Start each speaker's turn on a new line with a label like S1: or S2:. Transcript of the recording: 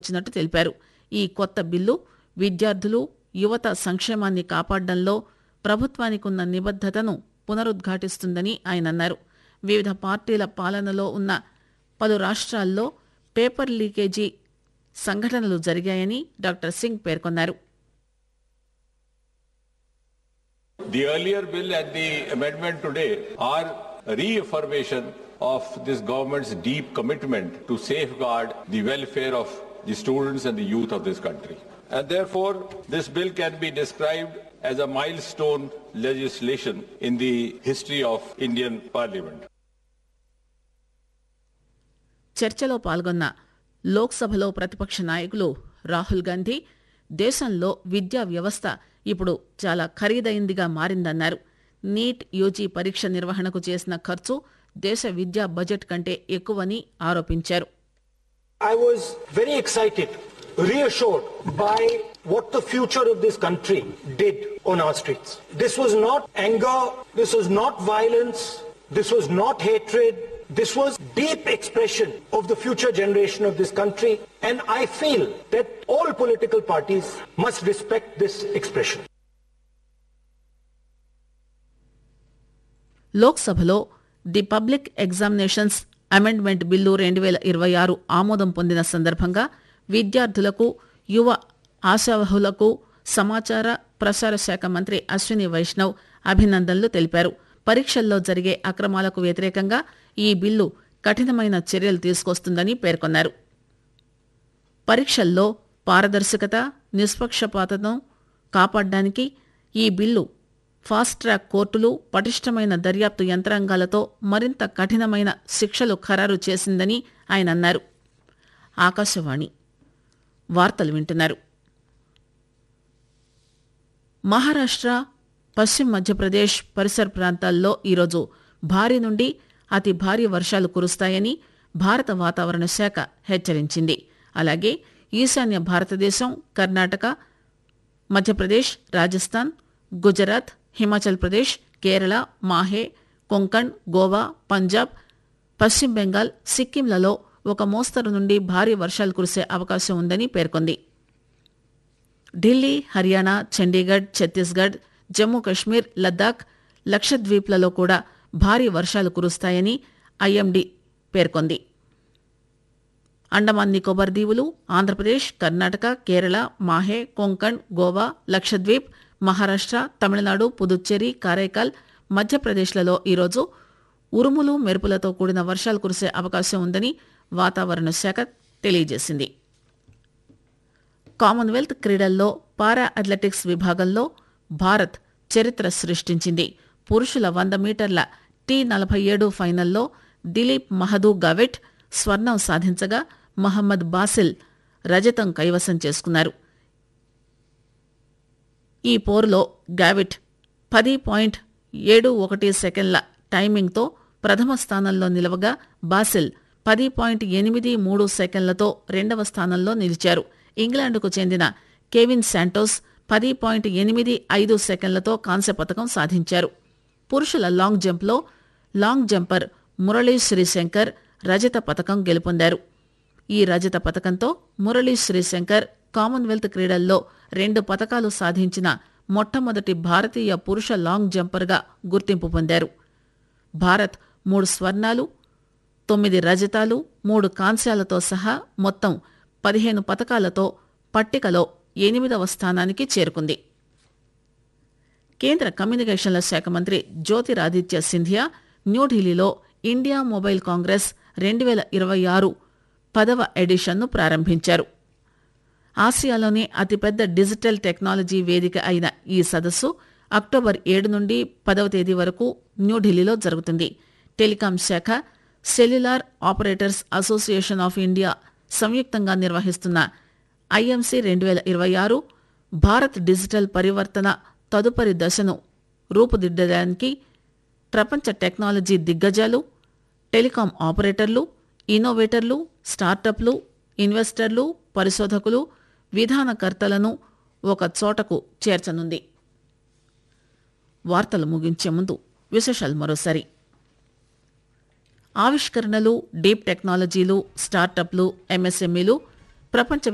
S1: తీసుకొచ్చినట్టు తెలిపారు ఈ కొత్త బిల్లు విద్యార్థులు యువత సంక్షేమాన్ని కాపాడడంలో ప్రభుత్వానికున్న నిబద్దతను పునరుద్ఘాటిస్తుందని ఆయన అన్నారు వివిధ పార్టీల పాలనలో ఉన్న పలు రాష్ట్రాల్లో పేపర్ లీకేజీ సంఘటనలు జరిగాయని డాక్టర్ సింగ్ పేర్కొన్నారు
S2: The earlier bill and the amendment today are reaffirmation of this government's deep commitment to safeguard the welfare of the students and the youth of this country. And therefore, this bill can be described as a milestone legislation in the history of Indian Parliament.
S1: చర్చలో పాల్గొన్న లోక్సభలో ప్రతిపక్ష నాయకులు రాహుల్ గాంధీ దేశంలో విద్యా వ్యవస్థ ఇప్పుడు చాలా ఖరీదైందిగా మారిందన్నారు నీట్ యూజీ పరీక్ష నిర్వహణకు చేసిన ఖర్చు దేశ విద్యా బడ్జెట్ కంటే ఎక్కువని ఆరోపించారు
S3: I was very excited, reassured by what the future of this country did on our streets. This was not anger, this was not violence, this was not hatred, this was deep expression of the future generation of this country and I feel that all political parties must respect this expression.
S1: లోక్సభలో the public examinations amendment bill రెండు వేల ఇరవై ఆరు ఆమోదం పొందిన సందర్భంగా విద్యార్థులకు యువ ఆశావహులకు సమాచార ప్రసార శాఖ మంత్రి అశ్విని వైష్ణవ్ అభినందనలు తెలిపారు పరీక్షల్లో జరిగే అక్రమాలకు వ్యతిరేకంగా ఈ బిల్లు కఠినమైన చర్యలు తీసుకొస్తుందని పేర్కొన్నారు పరీక్షల్లో పారదర్శకత నిష్పక్షపాతను కాపాడడానికి ఈ బిల్లు ఫాస్ట్ ట్రాక్ కోర్టులు పటిష్టమైన దర్యాప్తు యంత్రాంగాలతో మరింత కఠినమైన శిక్షలు ఖరారు చేసిందని ఆయన అన్నారు ఆకాశవాణి వార్తలు వింటున్నారు మహారాష్ట్ర పశ్చిమ మధ్యప్రదేశ్ పరిసర ప్రాంతాల్లో ఈరోజు భారీ నుండి అతి భారీ వర్షాలు కురుస్తాయని భారత వాతావరణ శాఖ హెచ్చరించింది అలాగే ఈశాన్య భారతదేశం కర్ణాటక మధ్యప్రదేశ్ రాజస్థాన్ గుజరాత్ హిమాచల్ ప్రదేశ్ కేరళ మాహే కొంకణ్ గోవా పంజాబ్ పశ్చిమ బెంగాల్ సిక్కింలలో ఒక మోస్తరు నుండి భారీ వర్షాలు కురిసే అవకాశం ఉందని పేర్కొంది ఢిల్లీ హర్యానా చండీగఢ్ ఛత్తీస్గఢ్ జమ్మూ కశ్మీర్ లద్దాఖ్ లక్షద్వీప్లలో కూడా భారీ వర్షాలు కురుస్తాయని ఐఎండీ పేర్కొంది అండమాన్ నికోబార్ దీవులు ఆంధ్రప్రదేశ్ కర్ణాటక కేరళ మాహే కొంకణ్ గోవా లక్షద్వీప్ మహారాష్ట్ర తమిళనాడు పుదుచ్చేరి కారైకాల్ మధ్యప్రదేశ్లలో ఈరోజు ఉరుములు మెరుపులతో కూడిన వర్షాలు కురిసే అవకాశం ఉందని వాతావరణ శాఖ తెలియజేసింది కామన్వెల్త్ క్రీడల్లో పారా అథ్లెటిక్స్ విభాగంలో భారత్ చరిత్ర సృష్టించింది పురుషుల వంద మీటర్ల టీ నలభై ఏడు ఫైనల్లో దిలీప్ మహదూ గవెట్ స్వర్ణం సాధించగా మహమ్మద్ బాసిల్ రజతం కైవసం చేసుకున్నారు ఈ పోరులో గావిట్ పది పాయింట్ ఏడు ఒకటి సెకండ్ల టైమింగ్తో ప్రథమ స్థానంలో నిలవగా బాసిల్ పది పాయింట్ ఎనిమిది మూడు సెకండ్లతో రెండవ స్థానంలో నిలిచారు ఇంగ్లాండ్కు చెందిన కెవిన్ శాంటోస్ పది పాయింట్ ఎనిమిది ఐదు సెకండ్లతో కాంస్య పథకం సాధించారు పురుషుల లాంగ్ జంప్లో లాంగ్ జంపర్ మురళీ శ్రీశంకర్ రజత పథకం గెలుపొందారు ఈ రజత పథకంతో మురళీ శ్రీశంకర్ కామన్వెల్త్ క్రీడల్లో రెండు పథకాలు సాధించిన మొట్టమొదటి భారతీయ పురుష లాంగ్ జంపర్గా గుర్తింపు పొందారు భారత్ మూడు స్వర్ణాలు తొమ్మిది రజతాలు మూడు కాంస్యాలతో సహా మొత్తం పదిహేను పథకాలతో పట్టికలో ఎనిమిదవ స్థానానికి చేరుకుంది కేంద్ర కమ్యూనికేషన్ల శాఖ మంత్రి జ్యోతిరాదిత్య సింధియా న్యూఢిల్లీలో ఇండియా మొబైల్ కాంగ్రెస్ రెండు వేల ఇరవై ఆరు పదవ ఎడిషన్ను ప్రారంభించారు ఆసియాలోనే అతిపెద్ద డిజిటల్ టెక్నాలజీ వేదిక అయిన ఈ సదస్సు అక్టోబర్ ఏడు నుండి పదవ తేదీ వరకు న్యూఢిల్లీలో జరుగుతుంది టెలికాం శాఖ cellular operators association of India సంయుక్తంగా నిర్వహిస్తున్న ఐఎంసీ రెండు వేల ఇరవై ఆరు భారత్ డిజిటల్ పరివర్తన తదుపరి దశను రూపుదిద్దడానికి ప్రపంచ టెక్నాలజీ దిగ్గజాలు టెలికాం ఆపరేటర్లు ఇన్నోవేటర్లు స్టార్టప్లు ఇన్వెస్టర్లు పరిశోధకులు విధానకర్తలను ఒక చోటకు చేర్చనుంది వార్తలు ముగించే ముందు విశేషాలు మరోసారి ఆవిష్కరణలు డీప్ టెక్నాలజీలు స్టార్టప్లు ఎంఎస్ఎంఈలు ప్రపంచ